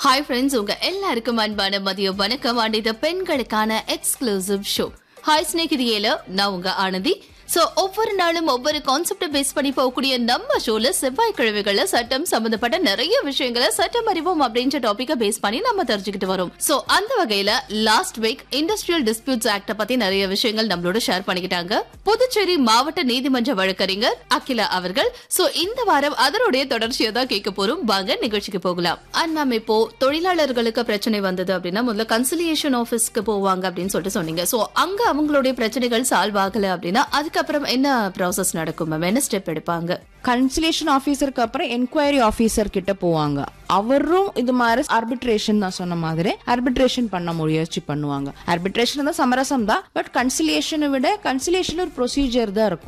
hi friends உங்க எல்லாருக்கும் அன்பான மதிய வணக்கம் அண்ட் இது பெண்களுக்கான எக்ஸ்க்ளூசிவ் ஷோ ஹாய் ஸ்நேகிதியேல நான் உங்க ஆனந்தி சோ ஒவ்வொரு நாளும் ஒவ்வொரு கான்செப்ட பேஸ் பண்ணி போகக்கூடிய நம்ம ஷோல செவ்வாய்க்கிழமைகள்ல சட்டம் சம்பந்தப்பட்ட நிறைய விஷயங்களை சட்டம் அறிவோம் அப்படின்ற டாபிக்க பேஸ் பண்ணி நம்ம தெரிஞ்சுக்கிட்டு வரோம் சோ அந்த வகையில லாஸ்ட் வீக் இண்டஸ்ட்ரியல் டிஸ்பியூட்ஸ் ஆக்ட பத்தி நிறைய விஷயங்கள் நம்மளோட ஷேர் பண்ணிக்கிட்டாங்க புதுச்சேரி மாவட்ட நீதிமன்ற வழக்கறிஞர் அகிலா அவர்கள் சோ இந்த வாரம் அதனுடைய தொடர்ச்சியை தான் கேட்க போறோம் வாங்க நிகழ்ச்சிக்கு போகலாம் அண்ட் மேம் இப்போ தொழிலாளர்களுக்கு பிரச்சனை வந்தது அப்படின்னா முதல்ல கன்சிலியேஷன் ஆபீஸ்க்கு போவாங்க அப்படின்னு சொல்லிட்டு சொன்னீங்க சோ அங்க அவங்களுடைய பிரச்சனைகள் சால்வ் ஆகல அப்படின்னா அதுக்கப்புறம் என்ன ப்ராசஸ் நடக்கும் மேம் என்ன ஸ்டெப் எடுப்பாங்க கன்சலேஷன் ஆபீசருக்கு அப்புறம் என்கொயரி ஆபீசர் கிட்ட போவாங்க அவரும் இது மாதிரி ஆர்பிட்ரேஷன் தான் சொன்ன மாதிரி ஆர்பிட்ரேஷன் பண்ண முயற்சி பண்ணுவாங்க ஆர்பிட்ரேஷன் தான் சமரசம் தான் பட் கன்சிலியேஷனை விட கன்சிலியேஷன் ஒரு ப்ரொசீஜர் தான் இருக்கும்